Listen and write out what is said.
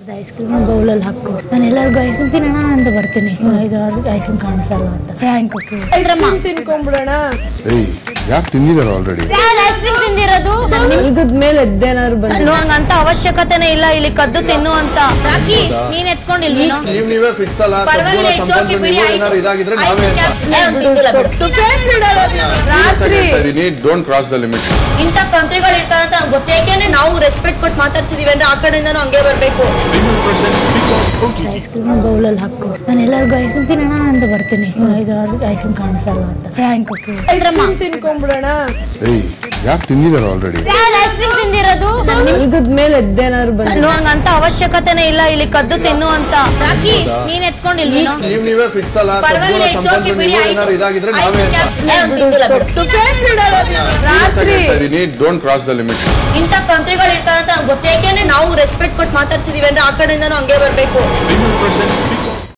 Ice cream ಬೌಲಲ್ಲಿ ಹಾಕು ನಾನು ಎಲ್ಲರಿಗೂ ಐಸ್ ಕ್ರೀಮ್ ತಿನ್ನೋಣ ಅಂತ ಬರ್ತೀನಿ ಐದು ಐಸ್ ಕ್ರೀಮ್ ಕಾಣಿಸಲ್ಲ ಅಂತ ಫ್ರ್ಯಾಂಕ್ ಓಕೆ ತಿನ್ಕೊಂಡ್ಬಿಡೋಣ ಏಯ್ ಯಾರು ತಿಂದಿದಾರ ಆಲ್ರೆಡಿ ಐಸ್ ಕ್ರೀಮ್ ತಿಂದಿರೋದು ಮಲ್ಗದ ಮೇಲೆ ಎದ್ದೇನಾದ್ರು ಬಂದು ಹಂಗಂತ ಅವಶ್ಯಕತೆನೇ ಇಲ್ಲ ಇಲ್ಲಿ ಕದ್ದು ತಿನ್ನು ಅಂತ ರಾಕಿ ನೀನ್ ಎತ್ಕೊಂಡಿಲ್ವೇನೋ ನೀವ್ ನೀವೇ ಫಿಕ್ಸ್ ಅಲ್ಲ ಪರವಾಗಿಲ್ಲ, it's okay, ಬಿಡಿ, ಆಯ್ತು. ಇದಾಗಿದ್ರೆ ಆಯ್ತು, ನಾವೇ ಅಂತ. ಏ, ಅವ್ನ್ ತಿಂದಿಲ್ಲ ಬಿಡು. ರಾತ್ರಿ ಡೋಂಟ್ ಕ್ರಾಸ್ ದ ಲಿಮಿಟ್ಸ್ ಇಂಥ ಕಂತ್ರಿಗಳು ಇರ್ತಾರೆ ಅಂತ ನಮ್ಗೆ ಗೊತ್ತು ಯಾಕೆಂದ್ರೆ ನಾವು ರೆಸ್ಪೆಕ್ಟ್ ಕೊಟ್ಟು ಮಾತಾಡ್ಸಿದೀವಿ ಅಂದ್ರೆ ಆ ಕಡೆಯಿಂದನೂ ಹಂಗೆ ಬರ್ಬೇಕು ಐಸ್ ಕ್ರೀಮ್ ಬೌಲಲ್ಲಿ ಹಾಕು ನಾನು ಎಲ್ಲರಿಗೂ ಐಸ್ ಕ್ರೀಮ್ ತಿನ್ನೋಣ ಅಂತ ಬರ್ತೀನಿ ಐದು ಐಸ್ ಕ್ರೀಮ್ ಕಾಣಿಸಲ್ಲ ಅಂತ ಫ್ರ್ಯಾಂಕ್ ಓಕೆ ತಿನ್ಕೊಂಡ್ಬಿಡೋಣ ಏಯ್ ಯಾರು ತಿಂದಿದಾರ ಆಲ್ರೆಡಿ ಐಸ್ ಕ್ರೀಮ್ ತಿಂದಿರೋದು ಮಲ್ಗದ ಮೇಲೆ ಎದ್ದೇನಾದ್ರು ಬಂದು ಹಂಗಂತ ಅವಶ್ಯಕತೆನೇ ಇಲ್ಲ ಇಲ್ಲಿ ಕದ್ದು ತಿನ್ನು ಅಂತ ರಾಕಿ ನೀನ್ ಎತ್ಕೊಂಡಿಲ್ವೇನೋ ನೀವ್ ನೀವೇ ಫಿಕ್ಸ್ ಅಲ್ಲ ಪರವಾಗಿಲ್ಲ, it's okay, ಬಿಡಿ, ಆಯ್ತು. ಇದಾಗಿದ್ರೆ ಆಯ್ತು, ನಾವೇ ಅಂತ. ಏ, ಅವ್ನ್ ತಿಂದಿಲ್ಲ ಬಿಡು. ರಾತ್ರಿ ಡೋಂಟ್ ಕ್ರಾಸ್ ದ ಲಿಮಿಟ್ಸ್ ಇಂಥ ಕಂತ್ರಿಗಳು ಇರ್ತಾರೆ ಅಂತ ನಮ್ಗೆ ಗೊತ್ತು ಯಾಕೆಂದ್ರೆ ನಾವು ರೆಸ್ಪೆಕ್ಟ್ ಕೊಟ್ಟು ಮಾತಾಡ್ಸಿದೀವಿ ಅಂದ್ರೆ ಆ ಕಡೆಯಿಂದನೂ ಹಂಗೆ ಬರ್ಬೇಕು